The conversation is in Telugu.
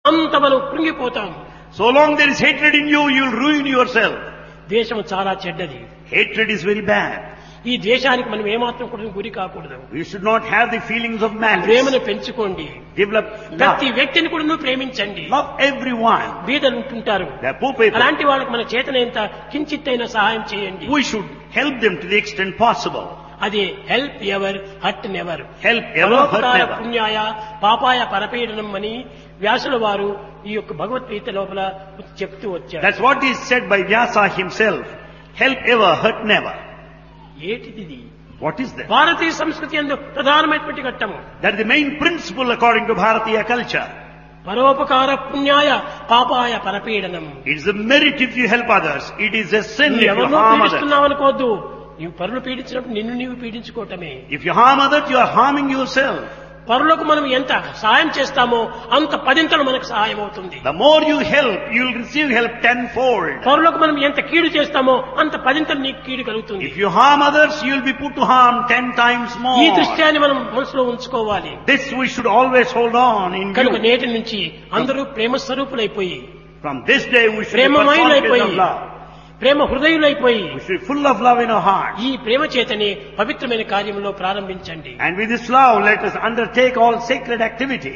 అంత మనం కృంగిపోతాం So long there is hatred in you, you will ruin yourself. ద్వేషం చాలా చెడ్డది Hatred is very bad. ఈ ద్వేషానికి మనం ఏమాత్రం కూడా గురి కాకూడదు We should not have the feelings of malice. ప్రేమను పెంచుకోండి Develop ప్రతి love. వ్యక్తిని కూడా నువ్వు ప్రేమించండి Love everyone. బీదలు ఉంటుంటారు They are poor people. అలాంటి వాళ్ళకి మన చేతనైనంత కించిత్తైన సహాయం చేయండి We should help them to the extent possible. అది help ever hurt never Help ever, hurt పరోపకార never. పుణ్యాయ పాపాయ పరపీడనం అని వ్యాసుల వారు ఈ యొక్క భగవద్గీత లోపల చెప్తూ వచ్చారు That's what is said by Vyasa himself. Help ever, hurt never. ఏటిది ఇది? What is that? భారతీయ సంస్కృతి ఎందు ప్రధానమైనటువంటి ఘట్టము That is the main principle according to Bharatiya culture. పరోపకార పుణ్యాయ పాపాయ పరపీడనం It is a merit if you help others. It is a sin if you ఎవరినో harm others. పీడిస్తున్నావు అనుకోవద్దు నీవు పరులు పీడించినప్పుడు నిన్ను నీవు పీడించుకోవటమే If you harm others, you are harming yourself. పరులకు మనం ఎంత సహాయం చేస్తామో అంత పదింతలు మనకు సహాయం అవుతుంది The more you help, you will receive help tenfold. పరులకు మనం ఎంత కీడు చేస్తామో అంత పదింతలు నీకు కీడు కలుగుతుంది If you harm others, you will be put to harm ten times ఈ more. దృశ్యాన్ని మనం మనసులో ఉంచుకోవాలి This we should always hold on in కనుక view. నేటి నుంచి అందరూ ప్రేమ స్వరూపులైపోయి From this day we should be ప్రేమమయులైపోయి personified of love. Prema హృదయులైపోయి We should be full of love in our hearts. ఈ ప్రేమ చేతనే పవిత్రమైన కార్యంలో ప్రారంభించండి And with this love, let us undertake all sacred activity.